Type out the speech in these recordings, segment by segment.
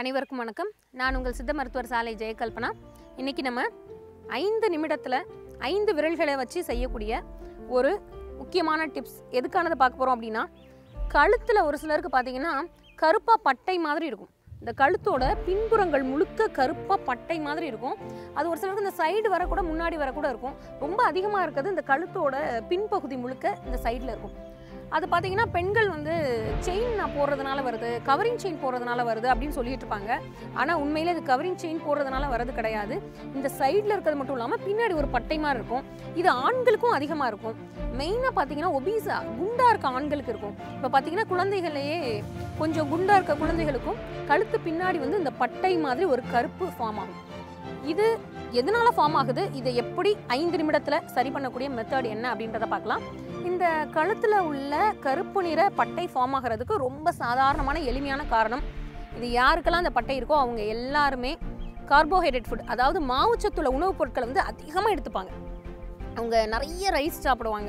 அனைவருக்கும் வணக்கம் நான் உங்கள் சித்த மருத்துவர் சாலை ஜெயகல்பனா இன்னைக்கு நம்ம ஐந்து நிமிடத்தில் ஐந்து விரல்களை வச்சு செய்யக்கூடிய ஒரு முக்கியமான டிப்ஸ் எதுக்கானது பார்க்க போகிறோம் அப்படின்னா கழுத்தில் ஒரு சிலருக்கு பார்த்தீங்கன்னா கருப்பாக பட்டை மாதிரி இருக்கும் இந்த கழுத்தோட பின்புறங்கள் முழுக்க கருப்பாக பட்டை மாதிரி இருக்கும் அது ஒரு சிலருக்கு இந்த சைடு வர கூட முன்னாடி வர கூட இருக்கும் ரொம்ப அதிகமாக இருக்கிறது இந்த கழுத்தோட பின்பகுதி முழுக்க இந்த சைடில் இருக்கும் அது பார்த்தீங்கன்னா பெண்கள் வந்து செயின் நான் போடுறதுனால வருது கவரிங் செயின் போடுறதுனால வருது அப்படின்னு சொல்லிட்டு இருப்பாங்க ஆனால் உண்மையில் இது கவரிங் செயின் போடுறதுனால வரது கிடையாது இந்த சைடில் இருக்கிறது மட்டும் இல்லாமல் பின்னாடி ஒரு பட்டை மாதிரி இருக்கும் இது ஆண்களுக்கும் அதிகமாக இருக்கும் மெயினாக பார்த்தீங்கன்னா ஒபீஸா குண்டா இருக்க ஆண்களுக்கு இருக்கும் இப்போ பார்த்தீங்கன்னா குழந்தைகளையே கொஞ்சம் குண்டா இருக்க குழந்தைகளுக்கும் கழுத்து பின்னாடி வந்து இந்த பட்டை மாதிரி ஒரு கருப்பு ஃபார்ம் ஆகும் இது எதனால ஃபார்ம் ஆகுது இதை எப்படி ஐந்து நிமிடத்தில் சரி பண்ணக்கூடிய மெத்தட் என்ன அப்படின்றத பார்க்கலாம் இந்த கழுத்தில் உள்ள கருப்பு நிற பட்டை ஃபார்ம் ஆகிறதுக்கு ரொம்ப சாதாரணமான எளிமையான காரணம் இது யாருக்கெல்லாம் அந்த பட்டை இருக்கோ அவங்க எல்லாருமே கார்போஹைட்ரேட் ஃபுட் அதாவது மாவுச்சத்துள்ள உணவுப் பொருட்களை வந்து அதிகமாக எடுத்துப்பாங்க அவங்க நிறைய ரைஸ் சாப்பிடுவாங்க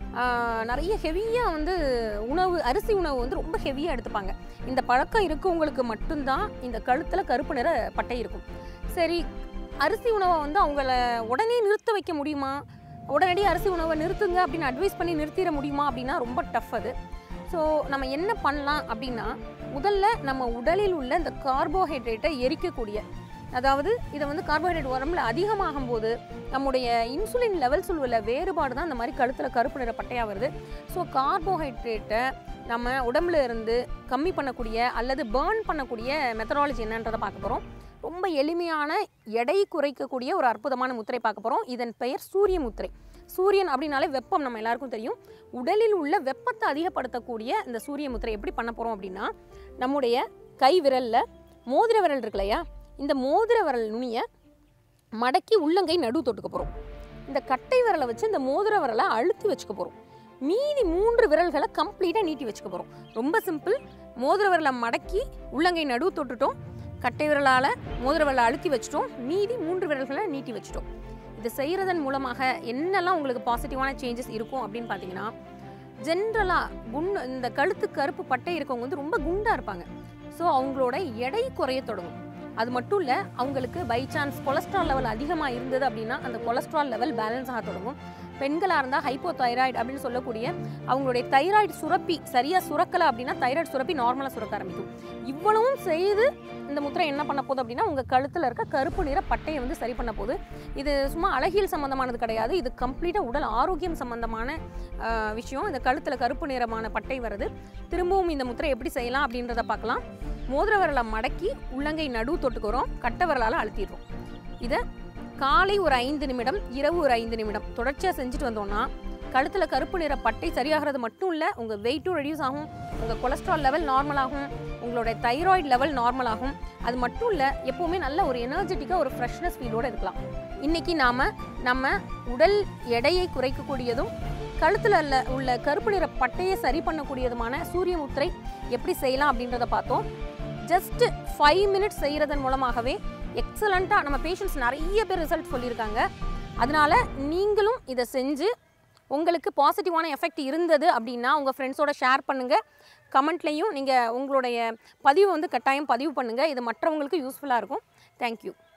ஆஹ் நிறைய ஹெவியாக வந்து உணவு அரிசி உணவு வந்து ரொம்ப ஹெவியாக எடுத்துப்பாங்க இந்த பழக்கம் இருக்கவங்களுக்கு மட்டும்தான் இந்த கழுத்தில் கருப்பு நிற பட்டை இருக்கும் சரி அரிசி உணவை வந்து அவங்கள உடனே நிறுத்த வைக்க முடியுமா உடனடி அரிசி உணவை நிறுத்துங்க அப்படின்னு அட்வைஸ் பண்ணி நிறுத்திட முடியுமா அப்படின்னா ரொம்ப டஃப் அது ஸோ நம்ம என்ன பண்ணலாம் அப்படின்னா முதல்ல நம்ம உடலில் உள்ள இந்த கார்போஹைட்ரேட்டை எரிக்கக்கூடிய அதாவது இதை வந்து கார்போஹைட்ரேட் உடம்புல அதிகமாகும் போது நம்முடைய இன்சுலின் லெவல்ஸ் உள்ள வேறுபாடு தான் இந்த மாதிரி கழுத்தில் கருப்பு நிற பட்டையாக வருது ஸோ கார்போஹைட்ரேட்டை நம்ம உடம்புல இருந்து கம்மி பண்ணக்கூடிய அல்லது பேர்ன் பண்ணக்கூடிய மெத்தடாலஜி என்னன்றதை பார்க்க போகிறோம் ரொம்ப எளிமையான எடை குறைக்கக்கூடிய ஒரு அற்புதமான முத்திரை பார்க்க போகிறோம் இதன் பெயர் சூரிய முத்திரை சூரியன் அப்படின்னாலே வெப்பம் நம்ம எல்லாருக்கும் தெரியும் உடலில் உள்ள வெப்பத்தை அதிகப்படுத்தக்கூடிய இந்த சூரிய முத்திரை எப்படி பண்ண போகிறோம் அப்படின்னா நம்முடைய கை விரலில் மோதிர விரல் இருக்கு இல்லையா இந்த மோதிர விரல் நுனியை மடக்கி உள்ளங்கை நடு தொட்டுக்க போகிறோம் இந்த கட்டை விரலை வச்சு இந்த மோதிர விரலை அழுத்தி வச்சுக்க போகிறோம் மீதி மூன்று விரல்களை கம்ப்ளீட்டாக நீட்டி வச்சுக்க போகிறோம் ரொம்ப சிம்பிள் மோதிர விரலை மடக்கி உள்ளங்கை நடு தொட்டுட்டோம் கட்டை விரலால் மோதிர விரலை அழுத்தி வச்சிட்டோம் மீதி மூன்று விரல்களை நீட்டி வச்சிட்டோம் இது செய்கிறதன் மூலமாக என்னெல்லாம் உங்களுக்கு பாசிட்டிவான சேஞ்சஸ் இருக்கும் அப்படின்னு பார்த்தீங்கன்னா ஜென்ரலாக குண்டு இந்த கழுத்து கருப்பு பட்டை இருக்கவங்க வந்து ரொம்ப குண்டாக இருப்பாங்க ஸோ அவங்களோட எடை குறைய தொடங்கும் அது மட்டும் இல்லை அவங்களுக்கு பை சான்ஸ் கொலஸ்ட்ரால் லெவல் அதிகமாக இருந்தது அப்படின்னா அந்த கொலஸ்ட்ரால் லெவல் பேலன்ஸ் ஆக தொடங்கும் பெண்களாக இருந்தால் ஹைப்போ தைராய்டு அப்படின்னு சொல்லக்கூடிய அவங்களுடைய தைராய்டு சுரப்பி சரியாக சுரக்கலை அப்படின்னா தைராய்டு சுரப்பி நார்மலாக சுரக்க ஆரம்பிக்கும் இவ்வளவும் செய்து இந்த முத்திரை என்ன பண்ண போகுது அப்படின்னா உங்கள் கழுத்தில் இருக்க கருப்பு நிற பட்டையை வந்து சரி பண்ண போகுது இது சும்மா அழகியல் சம்மந்தமானது கிடையாது இது கம்ப்ளீட்டாக உடல் ஆரோக்கியம் சம்மந்தமான ஆஹ், விஷயம் இந்த கழுத்தில் கருப்பு நிறமான பட்டை வருது திரும்பவும் இந்த முத்திரை எப்படி செய்யலாம் அப்படின்றத பார்க்கலாம் மோதிர விரலை மடக்கி உள்ளங்கை நடு தொட்டுக்கிறோம் கட்டை விரலால் அழுத்திடுறோம் இதை காலை ஒரு ஐந்து நிமிடம் இரவு ஒரு ஐந்து நிமிடம் தொடர்ச்சியாக செஞ்சுட்டு வந்தோம்னா கழுத்தில் கருப்பு நிற பட்டை சரியாகிறது மட்டும் இல்லை உங்கள் வெயிட்டும் ரெடியூஸ் ஆகும் உங்கள் கொலஸ்ட்ரால் லெவல் நார்மல் ஆகும் உங்களோட தைராய்டு லெவல் நார்மல் ஆகும் அது மட்டும் இல்லை எப்போவுமே நல்ல ஒரு எனர்ஜெட்டிக்காக ஒரு ஃப்ரெஷ்னஸ் ஃபீலோடு இருக்கலாம் இன்றைக்கி நாம் நம்ம உடல் எடையை குறைக்கக்கூடியதும் கழுத்தில் உள்ள உள்ள கருப்பு நிற பட்டையை சரி பண்ணக்கூடியதுமான சூரிய முத்திரை எப்படி செய்யலாம் அப்படின்றத பார்த்தோம் ஜஸ்ட் ஃபைவ் மினிட்ஸ் செய்கிறதன் மூலமாகவே எக்ஸலண்ட்டாக நம்ம பேஷண்ட்ஸ் நிறைய பேர் ரிசல்ட் சொல்லியிருக்காங்க அதனால நீங்களும் இதை செஞ்சு உங்களுக்கு பாசிட்டிவான எஃபெக்ட் இருந்தது அப்படின்னா உங்கள் ஃப்ரெண்ட்ஸோட ஷேர் பண்ணுங்கள் கமெண்ட்லேயும் நீங்கள் உங்களுடைய பதிவு வந்து கட்டாயம் பதிவு பண்ணுங்கள் இது மற்றவங்களுக்கு யூஸ்ஃபுல்லாக இருக்கும் தேங்க்யூ